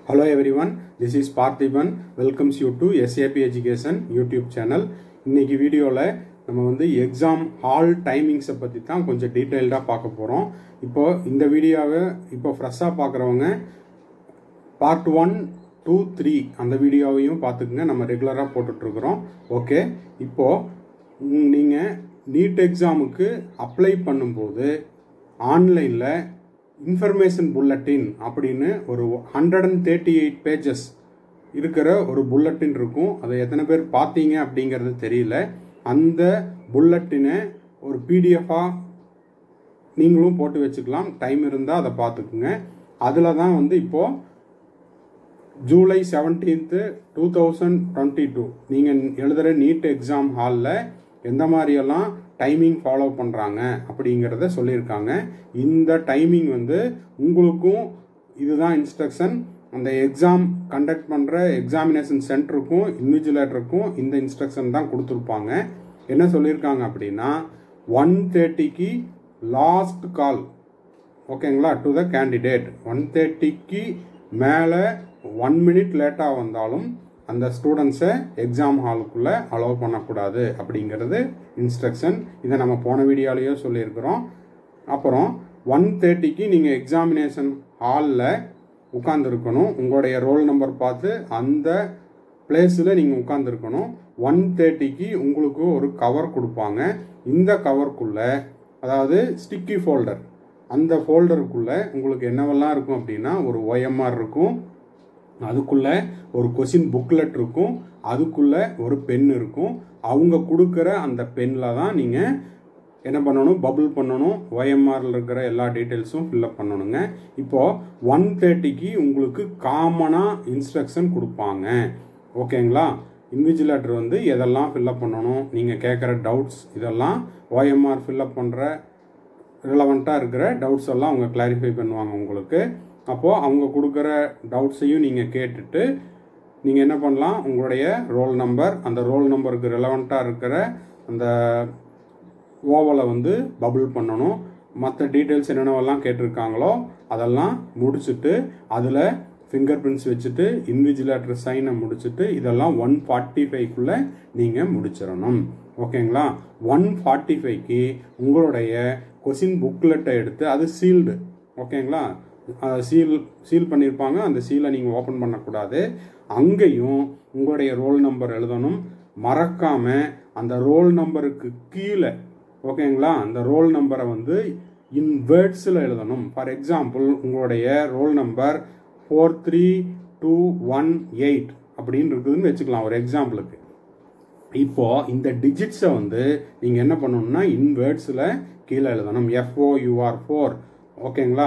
Hello everyone, this is Parthiban. Welcomes you to SAP Education YouTube channel. இன்னைக்கு வீடியோவில் நம்ம வந்து எக்ஸாம் ஹால் டைமிங்ஸை பற்றி தான் கொஞ்சம் டீட்டெயில்டாக பார்க்க போகிறோம் இப்போ இந்த வீடியோவை இப்போ ஃப்ரெஷ்ஷாக பார்க்குறவங்க பார்ட் ஒன் டூ த்ரீ அந்த வீடியோவையும் பார்த்துக்குங்க நம்ம ரெகுலராக போட்டுட்ருக்குறோம் ஓகே இப்போது நீங்கள் நீட் எக்ஸாமுக்கு அப்ளை பண்ணும்போது ஆன்லைனில் இன்ஃபர்மேஷன் புல்லட்டின் அப்படின்னு ஒரு hundred and thirty eight pages இருக்கிற ஒரு புல்லட்டின் இருக்கும் அதை எத்தனை பேர் பார்த்தீங்க அப்படிங்கிறது தெரியல அந்த புல்லட்டினை ஒரு பிடிஎஃபாக நீங்களும் போட்டு வச்சுக்கலாம் டைம் இருந்தால் அதை பார்த்துக்குங்க அதில் தான் வந்து இப்போது July seventeenth two thousand twenty two நீங்கள் எழுதுகிற நீட் எக்ஸாம் ஹாலில் எந்த மாதிரியெல்லாம் டைமிங் ஃபாலோ பண்ணுறாங்க அப்படிங்கிறத சொல்லியிருக்காங்க இந்த டைமிங் வந்து உங்களுக்கும் இதுதான் இன்ஸ்ட்ரக்ஷன் அந்த எக்ஸாம் கண்டக்ட் பண்ணுற எக்ஸாமினேஷன் சென்டருக்கும் இன்விஜிலேட்டருக்கும் இந்த இன்ஸ்ட்ரக்ஷன் தான் கொடுத்துருப்பாங்க என்ன சொல்லியிருக்காங்க அப்படின்னா ஒன் தேர்ட்டிக்கு லாஸ்ட் கால் ஓகேங்களா டு த கேண்டிடேட் ஒன் தேர்ட்டிக்கு மேலே ஒன் மினிட் லேட்டாக வந்தாலும் அந்த ஸ்டூடெண்ட்ஸை எக்ஸாம் ஹாலுக்குள்ளே அலோவ் பண்ணக்கூடாது அப்படிங்கிறது இன்ஸ்ட்ரக்ஷன் இதை நம்ம போன வீடியோலேயே சொல்லியிருக்கிறோம் அப்புறம் ஒன் தேர்ட்டிக்கு நீங்கள் எக்ஸாமினேஷன் ஹாலில் உட்காந்துருக்கணும் உங்களுடைய ரோல் நம்பர் பார்த்து அந்த பிளேஸில் நீங்கள் உட்காந்துருக்கணும் ஒன் தேர்ட்டிக்கு உங்களுக்கு ஒரு கவர் கொடுப்பாங்க இந்த கவருக்குள்ளே அதாவது ஸ்டிக்கி ஃபோல்டர் அந்த ஃபோல்டருக்குள்ளே உங்களுக்கு என்னவெல்லாம் இருக்கும் அப்படின்னா ஒரு ஒயம்ஆர் இருக்கும் அதுக்குள்ளே ஒரு கொஷின் புக்லெட் இருக்கும் அதுக்குள்ளே ஒரு பென் இருக்கும் அவங்க கொடுக்குற அந்த பென்னில் தான் நீங்கள் என்ன பண்ணணும் பபுள் பண்ணணும் ஒயம்ஆரில் இருக்கிற எல்லா டீட்டெயில்ஸும் ஃபில்அப் பண்ணணுங்க இப்போது ஒன் தேர்ட்டிக்கு உங்களுக்கு காமனாக இன்ஸ்ட்ரக்ஷன் கொடுப்பாங்க ஓகேங்களா இன்விஜிலேட்டர் வந்து எதெல்லாம் ஃபில்அப் பண்ணணும் நீங்கள் கேட்குற டவுட்ஸ் இதெல்லாம் ஓஎம்ஆர் ஃபில்அப் பண்ணுற ரிலவெண்ட்டாக இருக்கிற டவுட்ஸ் எல்லாம் அவங்க கிளாரிஃபை பண்ணுவாங்க உங்களுக்கு அப்போது அவங்க கொடுக்குற டவுட்ஸையும் நீங்கள் கேட்டுட்டு நீங்கள் என்ன பண்ணலாம் உங்களுடைய ரோல் நம்பர் அந்த ரோல் நம்பருக்கு ரிலவெண்ட்டாக இருக்கிற அந்த ஓவலை வந்து பபுள் பண்ணணும் மற்ற டீட்டெயில்ஸ் என்னென்னவெல்லாம் கேட்டிருக்காங்களோ அதெல்லாம் முடிச்சுட்டு அதில் ஃபிங்கர் பிரிண்ட்ஸ் வச்சுட்டு இன்விஜிலேட்டர் சைனை முடிச்சுட்டு இதெல்லாம் ஒன் ஃபார்ட்டி ஃபைவ்க்குள்ளே நீங்கள் முடிச்சிடணும் ஓகேங்களா ஒன் ஃபார்ட்டி ஃபைவ்க்கு உங்களுடைய கொஷின் புக்லெட்டை எடுத்து அது சீல்டு ஓகேங்களா சீல் சீல் பண்ணியிருப்பாங்க அந்த சீலை நீங்கள் ஓப்பன் பண்ணக்கூடாது அங்கேயும் உங்களுடைய ரோல் நம்பர் எழுதணும் மறக்காமல் அந்த ரோல் நம்பருக்கு கீழே ஓகேங்களா அந்த ரோல் நம்பரை வந்து இன் வேர்ட்ஸில் எழுதணும் ஃபார் எக்ஸாம்பிள் உங்களுடைய roll number four three two one eight அப்படின்னு இருக்குதுன்னு வச்சுக்கலாம் ஒரு எக்ஸாம்பிளுக்கு இப்போ இந்த டிஜிட்ஸை வந்து நீங்கள் என்ன பண்ணணும்னா இன் வேர்ட்ஸில் கீழே எழுதணும் எஃப்ஓ யூஆர் ஃபோர் ஓகேங்களா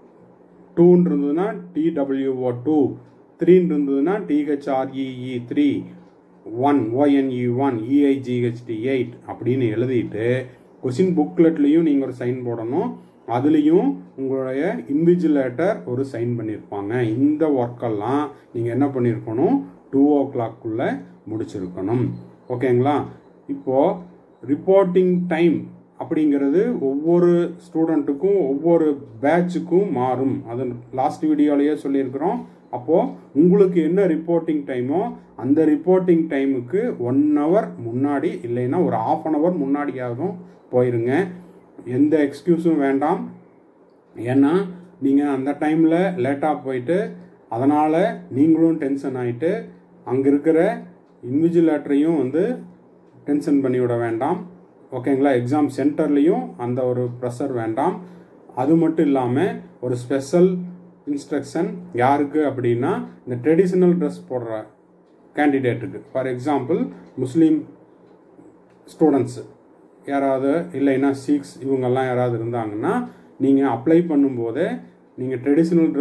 டூன்னு இருந்ததுன்னா டிடபிள்யூஓ டூ த்ரீன்னு இருந்ததுன்னா T H R E E three one O N E one E I G H T eight அப்படின்னு எழுதிட்டு கொஷின் புக்லெட்லேயும் நீங்கள் ஒரு சைன் போடணும் அதுலேயும் உங்களுடைய இன்விஜிலேட்டர் ஒரு சைன் பண்ணியிருப்பாங்க இந்த ஒர்க்கெல்லாம் நீங்கள் என்ன பண்ணியிருக்கணும் டூ ஓ கிளாக்குள்ளே முடிச்சிருக்கணும் ஓகேங்களா இப்போது ரிப்போர்ட்டிங் டைம் அப்படிங்கிறது ஒவ்வொரு ஸ்டூடெண்ட்டுக்கும் ஒவ்வொரு பேட்சுக்கும் மாறும் அது லாஸ்ட் வீடியோலேயே சொல்லியிருக்கிறோம் அப்போது உங்களுக்கு என்ன ரிப்போர்ட்டிங் டைமோ அந்த ரிப்போர்ட்டிங் டைமுக்கு ஒன் ஹவர் முன்னாடி இல்லைன்னா ஒரு ஆஃப் அன் ஹவர் முன்னாடியாகவும் போயிருங்க எந்த எக்ஸ்கியூஸும் வேண்டாம் ஏன்னா நீங்கள் அந்த டைமில் லேட்டாக போயிட்டு அதனால் நீங்களும் டென்ஷன் ஆகிட்டு அங்கே இருக்கிற இன்விஜிலேட்டரையும் வந்து டென்ஷன் பண்ணிவிட வேண்டாம் ஓகேங்களா எக்ஸாம் சென்டர்லேயும் அந்த ஒரு ப்ரெஷர் வேண்டாம் அது மட்டும் இல்லாமல் ஒரு ஸ்பெஷல் இன்ஸ்ட்ரக்ஷன் யாருக்கு அப்படின்னா இந்த ட்ரெடிஷ்னல் ட்ரெஸ் போடுற கேண்டிடேட்டுக்கு ஃபார் எக்ஸாம்பிள் முஸ்லீம் ஸ்டூடெண்ட்ஸு யாராவது இல்லைன்னா சிக்ஸ் இவங்கெல்லாம் யாராவது இருந்தாங்கன்னா நீங்கள் அப்ளை பண்ணும்போதே நீங்கள் ட்ரெடிஷ்னல்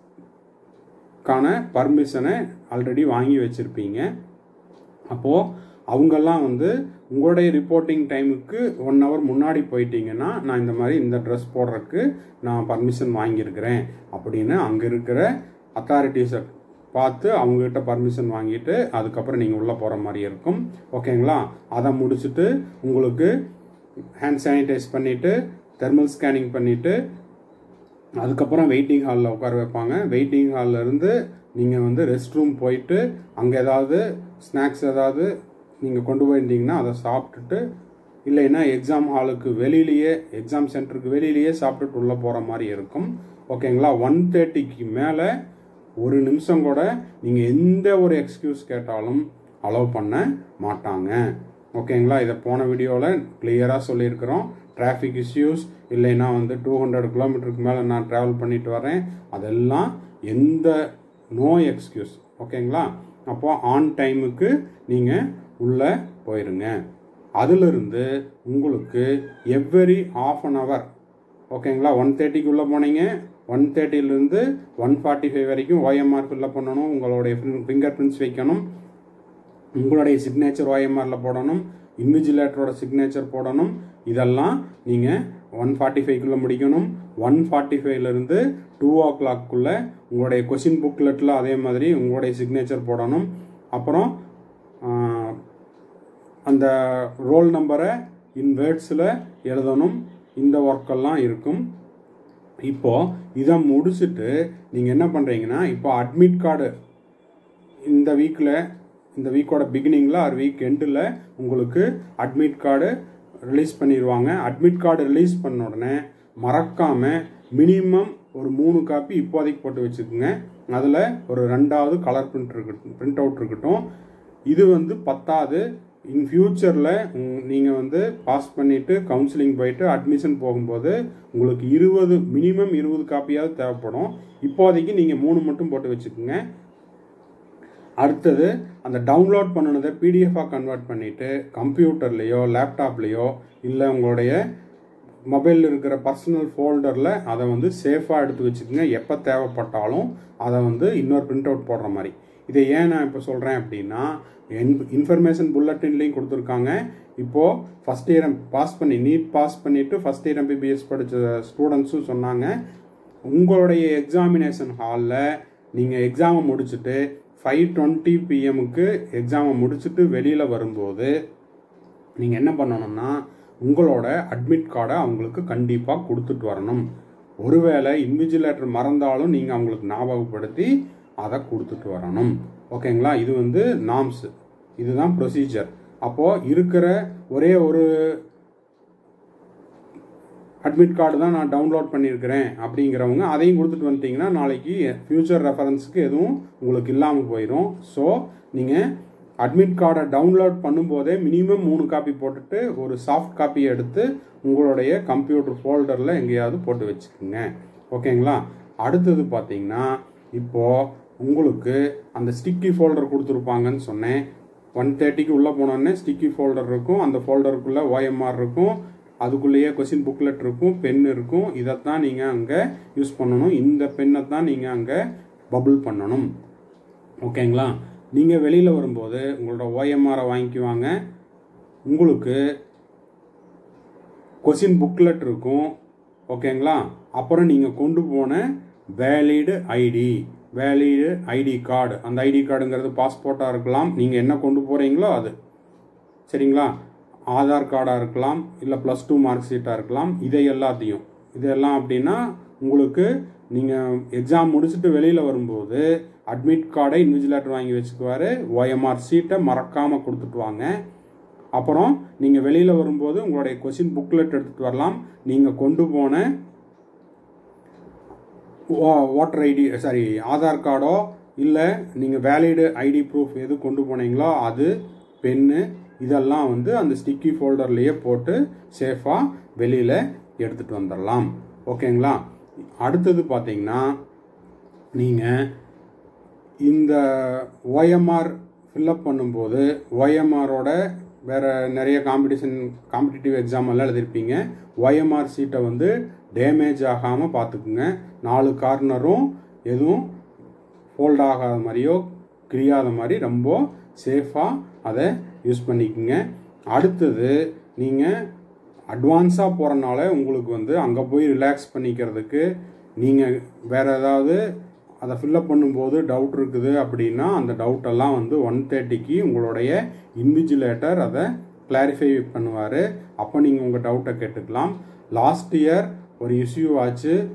ட்ரெஸ்க்கான பர்மிஷனை ஆல்ரெடி வாங்கி வச்சுருப்பீங்க அப்போது அவங்கெல்லாம் வந்து உங்களுடைய ரிப்போர்ட்டிங் டைமுக்கு ஒன் ஹவர் முன்னாடி போயிட்டீங்கன்னா நான் இந்த மாதிரி இந்த ட்ரெஸ் போடுறதுக்கு நான் பர்மிஷன் வாங்கியிருக்கிறேன் அப்படின்னு அங்கே இருக்கிற அத்தாரிட்டிஸை பார்த்து அவங்ககிட்ட பர்மிஷன் வாங்கிட்டு அதுக்கப்புறம் நீங்கள் உள்ளே போகிற மாதிரி இருக்கும் ஓகேங்களா அதை முடிச்சுட்டு உங்களுக்கு ஹேண்ட் சானிடைஸ் பண்ணிவிட்டு தெர்மல் ஸ்கேனிங் பண்ணிவிட்டு அதுக்கப்புறம் வெயிட்டிங் ஹாலில் உட்கார வைப்பாங்க வெயிட்டிங் ஹாலில் இருந்து நீங்கள் வந்து ரெஸ்ட் ரூம் போயிட்டு அங்கே ஏதாவது ஸ்நாக்ஸ் ஏதாவது நீங்கள் கொண்டு போயிருந்தீங்கன்னா அதை சாப்பிட்டுட்டு இல்லைன்னா எக்ஸாம் ஹாலுக்கு வெளியிலேயே எக்ஸாம் சென்டருக்கு வெளியிலேயே சாப்பிட்டுட்டு உள்ளே போகிற மாதிரி இருக்கும் ஓகேங்களா ஒன் தேர்ட்டிக்கு மேலே ஒரு நிமிஷம் கூட நீங்கள் எந்த ஒரு எக்ஸ்கியூஸ் கேட்டாலும் அலோவ் பண்ண மாட்டாங்க ஓகேங்களா இதை போன வீடியோவில் கிளியராக சொல்லியிருக்கிறோம் டிராஃபிக் இஷ்யூஸ் இல்லைன்னா வந்து டூ ஹண்ட்ரட் கிலோமீட்டருக்கு மேலே நான் ட்ராவல் பண்ணிட்டு வரேன் அதெல்லாம் எந்த நோ எக்ஸ்கியூஸ் ஓகேங்களா அப்போ ஆன் டைமுக்கு நீங்கள் உள்ளே போயிருங்க அதிலிருந்து உங்களுக்கு எவ்வரி ஆஃப் அன் ஹவர் ஓகேங்களா ஒன் தேர்ட்டிக்கு உள்ளே போனீங்க ஒன் தேர்ட்டிலேருந்து ஒன் ஃபார்ட்டி ஃபைவ் வரைக்கும் ஓஎம்ஆர் ஃபில்லப் பண்ணணும் உங்களுடைய ஃபிங்கர் பிரிண்ட்ஸ் வைக்கணும் உங்களுடைய சிக்னேச்சர் ஓஎம்ஆரில் போடணும் இன்விஜிலேட்டரோட சிக்னேச்சர் போடணும் இதெல்லாம் நீங்கள் ஒன் ஃபார்ட்டி ஃபைவ்க்குள்ளே முடிக்கணும் ஒன் ஃபார்ட்டி ஃபைவ்லேருந்து டூ ஓ கிளாக்குள்ளே உங்களுடைய கொஷின் புக்லெட்டில் அதே மாதிரி உங்களுடைய சிக்னேச்சர் போடணும் அப்புறம் அந்த ரோல் நம்பரை இன் வேர்ட்ஸில் எழுதணும் இந்த ஒர்க்கெல்லாம் இருக்கும் இப்போ இதை முடிச்சுட்டு நீங்கள் என்ன பண்ணுறீங்கன்னா இப்போ அட்மிட் கார்டு இந்த வீக்கில் இந்த வீக்கோட பிகினிங்கில் ஆர் வீக் எண்டில் உங்களுக்கு அட்மிட் கார்டு ரிலீஸ் பண்ணிடுவாங்க அட்மிட் கார்டு ரிலீஸ் பண்ண உடனே மறக்காமல் மினிமம் ஒரு மூணு காப்பி இப்போதைக்கு போட்டு வச்சுக்கோங்க அதில் ஒரு ரெண்டாவது கலர் பிரிண்ட் இருக்கட்டும் பிரிண்ட் அவுட் இருக்கட்டும் இது வந்து பத்தாவது இன் ஃபியூச்சரில் நீங்கள் வந்து பாஸ் பண்ணிவிட்டு கவுன்சிலிங் போயிட்டு அட்மிஷன் போகும்போது உங்களுக்கு இருபது மினிமம் இருபது காப்பியாவது தேவைப்படும் இப்போதைக்கு நீங்கள் மூணு மட்டும் போட்டு வச்சுக்கோங்க அடுத்தது அந்த டவுன்லோட் பண்ணினதை பிடிஎஃபாக கன்வெர்ட் பண்ணிவிட்டு கம்ப்யூட்டர்லேயோ லேப்டாப்லேயோ இல்லை உங்களுடைய மொபைலில் இருக்கிற பர்சனல் ஃபோல்டரில் அதை வந்து சேஃபாக எடுத்து வச்சுக்கோங்க எப்போ தேவைப்பட்டாலும் அதை வந்து இன்னொரு பிரிண்ட் அவுட் போடுற மாதிரி இதை ஏன் நான் இப்போ சொல்கிறேன் அப்படின்னா இன்ஃபர்மேஷன் புல்லட்டின்லேயும் கொடுத்துருக்காங்க இப்போது ஃபஸ்ட் இயர் பாஸ் பண்ணி நீட் பாஸ் பண்ணிவிட்டு ஃபஸ்ட் இயர் எம்பிபிஎஸ் படித்த ஸ்டூடெண்ட்ஸும் சொன்னாங்க உங்களுடைய எக்ஸாமினேஷன் ஹாலில் நீங்கள் எக்ஸாமை முடிச்சுட்டு ஃபைவ் டுவெண்ட்டி பிஎம்முக்கு எக்ஸாமை முடிச்சுட்டு வெளியில் வரும்போது நீங்கள் என்ன பண்ணணும்னா உங்களோட அட்மிட் கார்டை அவங்களுக்கு கண்டிப்பாக கொடுத்துட்டு வரணும் ஒருவேளை இன்விஜிலேட்டர் மறந்தாலும் நீங்கள் அவங்களுக்கு ஞாபகப்படுத்தி அதை கொடுத்துட்டு வரணும் ஓகேங்களா இது வந்து நாம்ஸ் இதுதான் ப்ரொசீஜர் அப்போது இருக்கிற ஒரே ஒரு அட்மிட் கார்டு தான் நான் டவுன்லோட் பண்ணியிருக்கிறேன் அப்படிங்கிறவங்க அதையும் கொடுத்துட்டு வந்துட்டிங்கன்னா நாளைக்கு ஃப்யூச்சர் ரெஃபரன்ஸுக்கு எதுவும் உங்களுக்கு இல்லாமல் போயிடும் ஸோ நீங்கள் அட்மிட் கார்டை டவுன்லோட் பண்ணும்போதே மினிமம் மூணு காப்பி போட்டுட்டு ஒரு சாஃப்ட் காப்பியை எடுத்து உங்களுடைய கம்ப்யூட்டர் ஃபோல்டரில் எங்கேயாவது போட்டு வச்சுக்கோங்க ஓகேங்களா அடுத்தது பார்த்தீங்கன்னா இப்போது உங்களுக்கு அந்த ஸ்டிக்கி ஃபோல்டர் கொடுத்துருப்பாங்கன்னு சொன்னேன் ஒன் தேர்ட்டிக்கு உள்ளே போனோடனே ஸ்டிக்கி ஃபோல்டர் இருக்கும் அந்த ஃபோல்டருக்குள்ளே ஓஎம்ஆர் இருக்கும் அதுக்குள்ளேயே கொஸ்டின் புக்லெட் இருக்கும் பென் இருக்கும் இதைத்தான் நீங்கள் அங்கே யூஸ் பண்ணணும் இந்த பென்னை தான் நீங்கள் அங்கே பபுள் பண்ணணும் ஓகேங்களா நீங்கள் வெளியில் வரும்போது உங்களோட ஓஎம்ஆரை வாங்கிக்குவாங்க உங்களுக்கு கொஸ்டின் புக்லெட் இருக்கும் ஓகேங்களா அப்புறம் நீங்கள் கொண்டு போன valid ID valid ID card அந்த ஐடி கார்டுங்கிறது பாஸ்போர்ட்டாக இருக்கலாம் நீங்கள் என்ன கொண்டு போகிறீங்களோ அது சரிங்களா ஆதார் கார்டாக இருக்கலாம் இல்லை ப்ளஸ் டூ மார்க் ஷீட்டாக இருக்கலாம் இதை எல்லாத்தையும் இதெல்லாம் அப்படின்னா உங்களுக்கு நீங்கள் எக்ஸாம் முடிச்சுட்டு வெளியில் வரும்போது அட்மிட் கார்டை இன்விஜிலேட்டர் வாங்கி வச்சுக்குவார் ஓஎம்ஆர் சீட்டை மறக்காமல் கொடுத்துட்டு வாங்க அப்புறம் நீங்கள் வெளியில் வரும்போது உங்களுடைய கொஷின் புக்லெட் எடுத்துகிட்டு வரலாம் நீங்கள் கொண்டு போன ஓட்டர் ஐடி சாரி ஆதார் கார்டோ இல்லை நீங்கள் வேலிடு ஐடி ப்ரூஃப் எது கொண்டு போனீங்களோ அது பென்னு இதெல்லாம் வந்து அந்த ஸ்டிக்கி ஃபோல்டர்லேயே போட்டு சேஃபாக வெளியில் எடுத்துகிட்டு வந்துடலாம் ஓகேங்களா அடுத்தது பார்த்தீங்கன்னா நீங்கள் இந்த ஓஎம்ஆர் ஃபில்லப் பண்ணும்போது ஓஎம்ஆரோட வேறு நிறைய காம்படிஷன் காம்படிட்டிவ் எக்ஸாம் எல்லாம் எழுதிருப்பீங்க ஒய்எம்ஆர் சீட்டை வந்து டேமேஜ் ஆகாமல் பார்த்துக்குங்க நாலு கார்னரும் எதுவும் ஃபோல்ட் ஆகாத மாதிரியோ கிரியாத மாதிரி ரொம்ப சேஃபாக அதை யூஸ் பண்ணிக்கோங்க அடுத்தது நீங்கள் அட்வான்ஸாக போகிறனால உங்களுக்கு வந்து அங்கே போய் ரிலாக்ஸ் பண்ணிக்கிறதுக்கு நீங்கள் வேறு ஏதாவது அதை ஃபில்லப் பண்ணும்போது டவுட் இருக்குது அப்படின்னா அந்த டவுட்டெல்லாம் வந்து ஒன் தேர்ட்டிக்கு உங்களுடைய இன்விஜிலேட்டர் அதை கிளாரிஃபை பண்ணுவார் அப்போ நீங்கள் உங்கள் டவுட்டை கேட்டுக்கலாம் லாஸ்ட் இயர் ஒரு இஷ்யூ ஆச்சு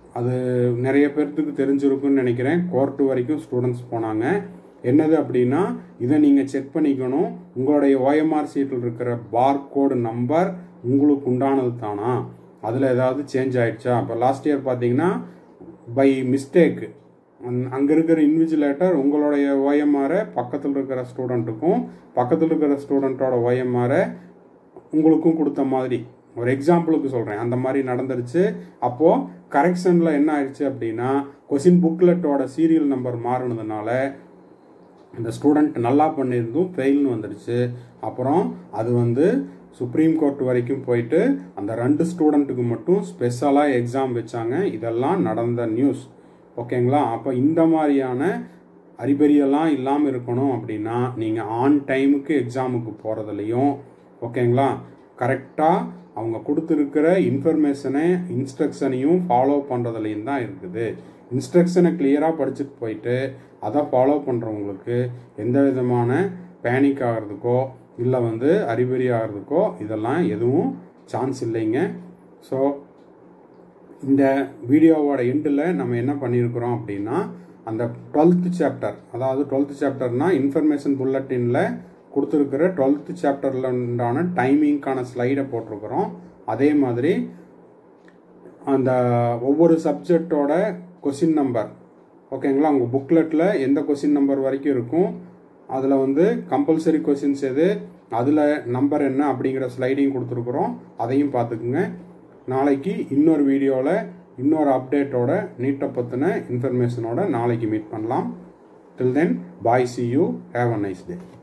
அது நிறைய பேர்த்துக்கு தெரிஞ்சிருக்குன்னு நினைக்கிறேன் கோர்ட்டு வரைக்கும் ஸ்டூடெண்ட்ஸ் போனாங்க என்னது அப்படின்னா இதை நீங்கள் செக் பண்ணிக்கணும் உங்களுடைய ஓஎம்ஆர் சீட்டில் இருக்கிற பார் கோடு நம்பர் உங்களுக்கு உண்டானது தானா அதில் ஏதாவது சேஞ்ச் ஆயிடுச்சா இப்போ லாஸ்ட் இயர் பார்த்தீங்கன்னா பை மிஸ்டேக் அங்கே இருக்கிற இன்விஜிலேட்டர் உங்களுடைய ஓஎம்ஆரை பக்கத்தில் இருக்கிற ஸ்டூடெண்ட்டுக்கும் பக்கத்தில் இருக்கிற ஸ்டூடெண்ட்டோட ஓஎம்ஆரை உங்களுக்கும் கொடுத்த மாதிரி ஒரு எக்ஸாம்பிளுக்கு சொல்கிறேன் அந்த மாதிரி நடந்துருச்சு அப்போது கரெக்ஷனில் என்ன ஆயிடுச்சு அப்படின்னா கொஷின் புக்லெட்டோட சீரியல் நம்பர் மாறினதுனால இந்த ஸ்டூடெண்ட் நல்லா பண்ணியிருந்தும் ஃபெயில்னு வந்துடுச்சு அப்புறம் அது வந்து சுப்ரீம் கோர்ட் வரைக்கும் போயிட்டு அந்த ரெண்டு ஸ்டூடெண்ட்டுக்கு மட்டும் ஸ்பெஷலாக எக்ஸாம் வச்சாங்க இதெல்லாம் நடந்த நியூஸ் ஓகேங்களா அப்போ இந்த மாதிரியான அறிபறியெல்லாம் இல்லாமல் இருக்கணும் அப்படின்னா நீங்கள் ஆன் டைமுக்கு எக்ஸாமுக்கு போகிறதுலையும் ஓகேங்களா கரெக்டாக அவங்க கொடுத்துருக்கிற இன்ஃபர்மேஷனை இன்ஸ்ட்ரக்ஷனையும் ஃபாலோ பண்ணுறதுலையும் தான் இருக்குது இன்ஸ்ட்ரக்ஷனை கிளியராக படிச்சுட்டு போயிட்டு அதை ஃபாலோ பண்ணுறவங்களுக்கு எந்த விதமான பேனிக் ஆகிறதுக்கோ இல்லை வந்து அறிபறி ஆகிறதுக்கோ இதெல்லாம் எதுவும் சான்ஸ் இல்லைங்க ஸோ இந்த வீடியோவோட எண்டில் நம்ம என்ன பண்ணியிருக்கிறோம் அப்படின்னா அந்த டுவெல்த் சாப்டர் அதாவது டுவெல்த் சாப்டர்னால் இன்ஃபர்மேஷன் புல்லட்டினில் கொடுத்துருக்கிற டுவெல்த் சாப்டரில் உண்டான டைமிங்க்கான ஸ்லைடை போட்டிருக்கிறோம் அதே மாதிரி அந்த ஒவ்வொரு சப்ஜெக்டோட கொஷின் நம்பர் ஓகேங்களா உங்கள் புக்லெட்டில் எந்த கொஷின் நம்பர் வரைக்கும் இருக்கும் அதில் வந்து கம்பல்சரி கொஷின்ஸ் எது அதில் நம்பர் என்ன அப்படிங்கிற ஸ்லைடையும் கொடுத்துருக்குறோம் அதையும் பார்த்துக்குங்க நாளைக்கு இன்னொரு வீடியோவில் இன்னொரு அப்டேட்டோட நீட்டை பற்றின இன்ஃபர்மேஷனோட நாளைக்கு மீட் பண்ணலாம் till then bye see you have a nice day